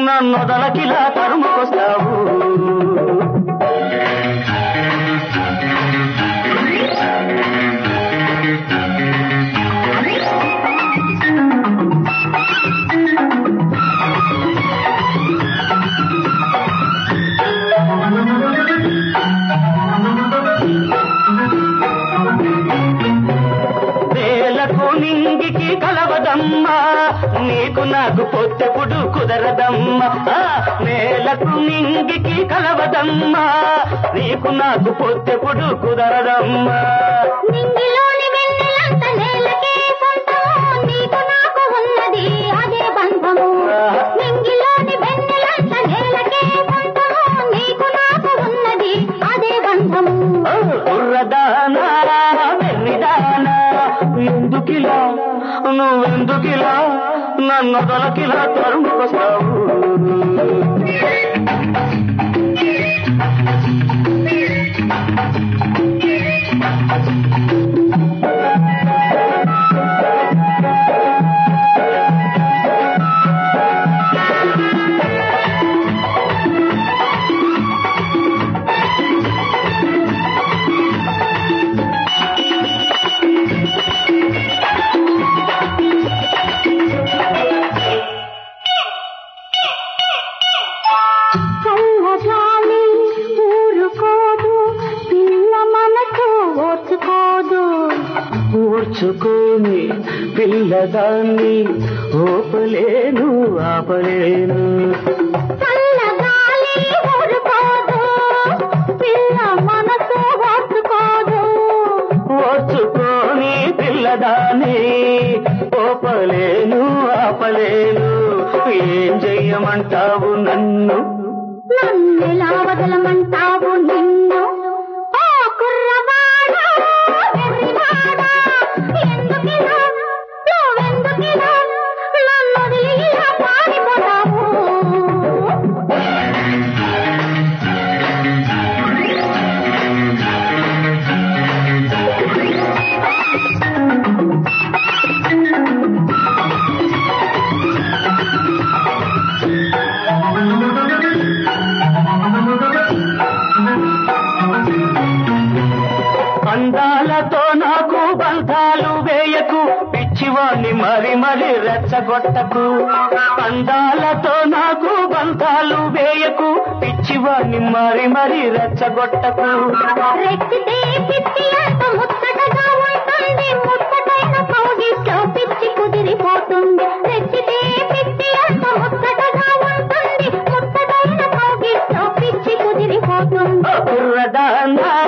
నన్నొదలకిలా తరుముకొస్తావు వేలకు నింగికి కలవదమ్మా నీకు నాకు పొత్తెప్పుడు కుదరదమ్మా ఆ, నేలకు నింగికి కలవదమ్మా నీకు నాకు పొత్తెప్పుడు కుదరదమ్మా నింగిలోని వెన్నెలంత నేలకే సొంతము నీకు నాకు ఉన్నది అదే బంధము నింగిలోని వెన్నెలంత నేలకే సొంతము నీకు నాకు ఉన్నది అదే బంధము ఓ, కుర్రదానా వెర్రిదానా ఎందుకిలా నువ్వెందుకిలా నన్ను దొలకిలా తరుముకొస్తావు చల్లగాలి ఊరుకోదు పిల్ల మనకు ఓర్చుకోదు కూర్చుకొని పిల్లదాన్ని ఓపలేను ఆపలేను చల్లగాలి ఊరుకోదు పిల్ల మనసు ఓర్చుకోదు ఓర్చుకొని పిల్లదాన్ని ఓపలేను ఆపలేను ఏం చెయ్యమంటావు నన్ను నన్నెలా వదలమంటావు నిన్ను ఓ కుర్రవాడా, వెర్రివాడా, ఎందుకిలా, నువ్వెందుకిలా నన్ను వదిలి ఇలా పారిపోతావు అందాలతో నాకు బంధాలు వేయకు పిచ్చివాణ్ణి మరి మరి రెచ్చగొట్టకు అందాలతో నాకు బంధాలు వేయకు పిచ్చివాణ్ణి మరి మరి రెచ్చగొట్టకు రెక్కితే పిచ్చి అంత ముచ్చటగా ఉంటుంది ముచ్చటైన కౌగిట్లో పిచ్చి కుదిరిపోతుంది రెక్కితే పిచ్చి అంత ముచ్చటగా ఉంటుంది ముచ్చటైన కౌగిట్లో పిచ్చి కుదిరిపోతుంది కుర్రదానా